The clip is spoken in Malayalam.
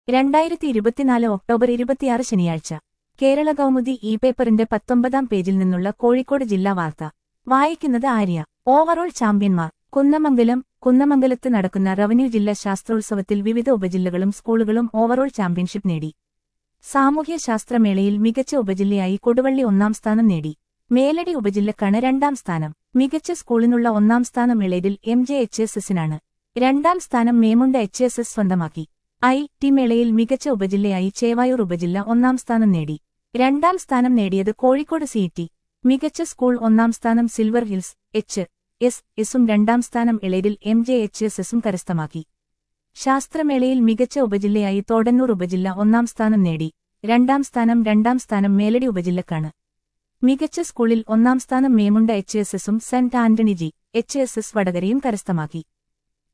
രണ്ടായിരത്തി ഇരുപത്തിനാല് ഒക്ടോബർ ഇരുപത്തിയാറ് ശനിയാഴ്ച കേരള കൗമുദി ഇ പേപ്പറിന്റെ പത്തൊമ്പതാം പേജിൽ നിന്നുള്ള കോഴിക്കോട് ജില്ലാ വാർത്ത വായിക്കുന്നത് ആര്യ ഓവറോൾ ചാമ്പ്യന്മാർ കുന്നമംഗലം കുന്നമംഗലത്ത് നടക്കുന്ന റവന്യൂ ജില്ലാ ശാസ്ത്രോത്സവത്തിൽ വിവിധ ഉപജില്ലകളും സ്കൂളുകളും ഓവറോൾ ചാമ്പ്യൻഷിപ്പ് നേടി സാമൂഹ്യ ശാസ്ത്രമേളയിൽ മികച്ച ഉപജില്ലയായി കൊടുവള്ളി ഒന്നാം സ്ഥാനം നേടി മേലടി ഉപജില്ലക്കാണ് രണ്ടാം സ്ഥാനം മികച്ച സ്കൂളിനുള്ള ഒന്നാം സ്ഥാനം ഇളയതിൽ എം ജെ എച്ച് എസ് എസിനാണ് രണ്ടാം സ്ഥാനം മേമുണ്ട എച്ച് എസ് എസ് സ്വന്തമാക്കി ഐ ടി മേളയിൽ മികച്ച ഉപജില്ലയായി ചേവായൂർ ഉപജില്ല ഒന്നാം സ്ഥാനം നേടി രണ്ടാം സ്ഥാനം നേടിയത് കോഴിക്കോട് സി ടി മികച്ച സ്കൂൾ ഒന്നാം സ്ഥാനം സിൽവർ ഹിൽസ് എച്ച് എസ് എസും രണ്ടാം സ്ഥാനം ഇളയരിൽ എം ജെ എച്ച് എസ് എസും കരസ്ഥമാക്കി ശാസ്ത്രമേളയിൽ മികച്ച ഉപജില്ലയായി തോടന്നൂർ ഉപജില്ല ഒന്നാം സ്ഥാനം നേടി രണ്ടാം സ്ഥാനം രണ്ടാം സ്ഥാനം മേലടി ഉപജില്ലക്കാണ് മികച്ച സ്കൂളിൽ ഒന്നാം സ്ഥാനം മേമുണ്ട എച്ച് എസ് എസും saint Antony G H S S വടകരയും കരസ്ഥമാക്കി